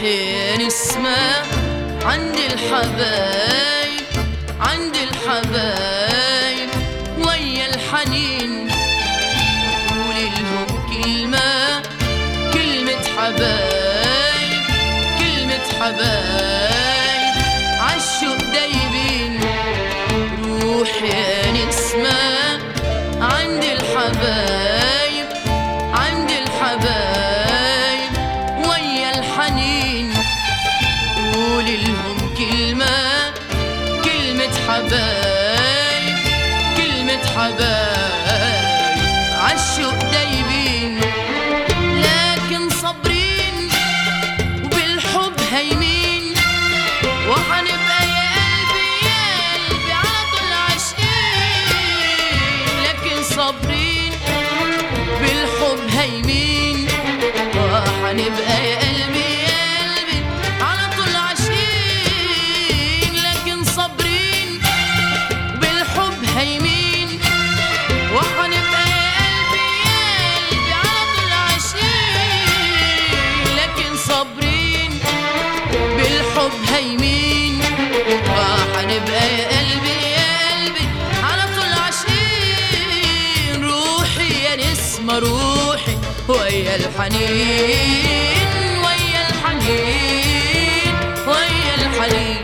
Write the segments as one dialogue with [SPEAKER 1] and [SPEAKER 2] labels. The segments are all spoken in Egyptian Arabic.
[SPEAKER 1] روحي نسمة عند الحبايب عند الحبايب ويا الحنين قولي لهم كلمة كلمة حبايب كلمة حبايب عالشوق دايبين روحي يا نسمة عند الحبايب عند الحبايب ويا الحنين قولي لهم كلمة كلمة حبايب كلمة حبايب عالشوق دايبين لكن صابرين وبالحب هايمين وحنبقى يا قلبي يا قلبي على طول عاشقين لكن صابرين بالحب هايمين وحنبقى يا قلبي يا قلبي على طول عاشقين لكن صابرين بالحب هايمين وحنبقى يا قلبي يا قلبي على طول عاشقين لكن صابرين بالحب هايمين وحنبقى يا قلبي يا قلبي على طول عاشقين روحي يا نسمة روحي ويا الحنين ويا الحنين ويا الحنين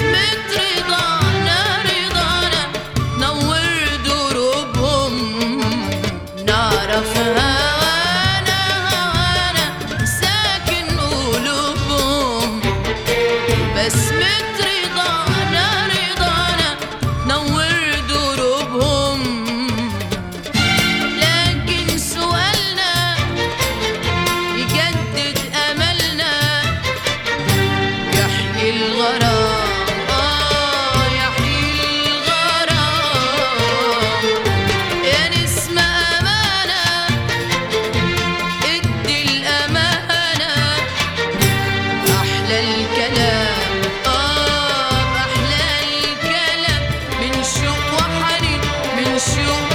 [SPEAKER 1] بسمة رضانا رضانا نور دروبهم نعرف هوانا هوانا ساكن قلوبهم بسمة رضانا رضانا نور دروبهم لكن سؤالنا يجدد أملنا يحيي الغرام آه يحيي الغرام يا نسمة أمانة ادي الأمانة أحلى الكلام آه أحلى الكلام من شوق وحنين من شوق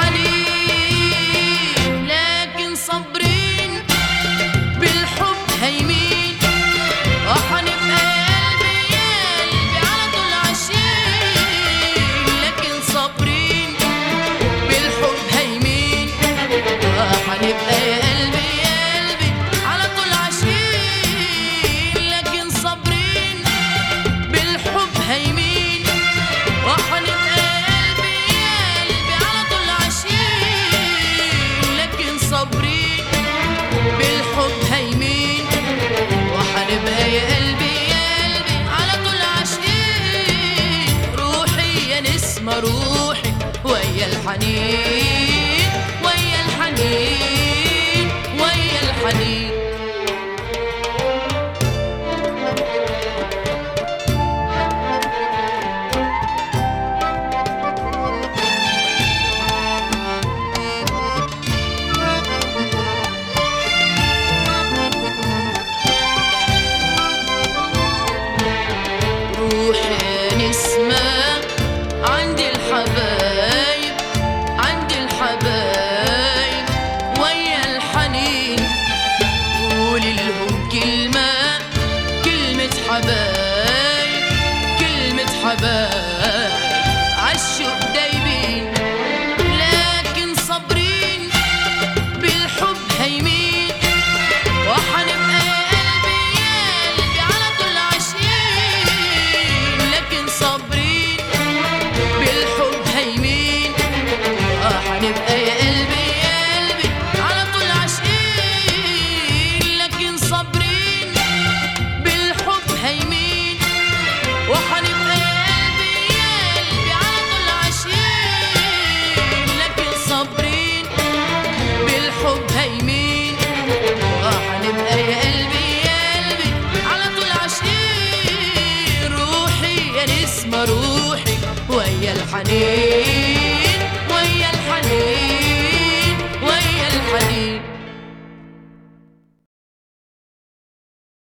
[SPEAKER 1] وحنين لكن صابرين بالحب هيمين وحنبقى قلبي يا قلبي على طول عايشين لكن صابرين بالحب هيمين وحنبقى يا قلبي يا قلبي على طول عايشين لكن صابرين بالحب هيمين وحنبقى يا قلبي يا قلبي على طول عايشين لكن صابرين بالحب هيمين وحنبقى يا قلبي يا قلبي على طول عاشقين روحي يا نسمة روحي ويا الحنين ويا الحنين ويا الحنين روحي نسمة عند الحبايب عند الحبايب ويا الحنين قولي لهم كلمة كلمة حبايب كلمة حبايب عالشوق دايبين لكن صابرين بالحب هيمين وحنبقى يا قلبي يا قلبي على طول عاشقين لكن صابرين بالحب هيمين وحنبقى يا قلبي يا قلبي على طول عاشقين لكن صابرين بالحب هيمين وحنبقى يا قلبي يا قلبي على طول عاشقين لكن صابرين بالحب هيمين وحنبقى يا قلبي يا قلبي على طول عاشقين روحي يا نسمة روحي ويا الحنين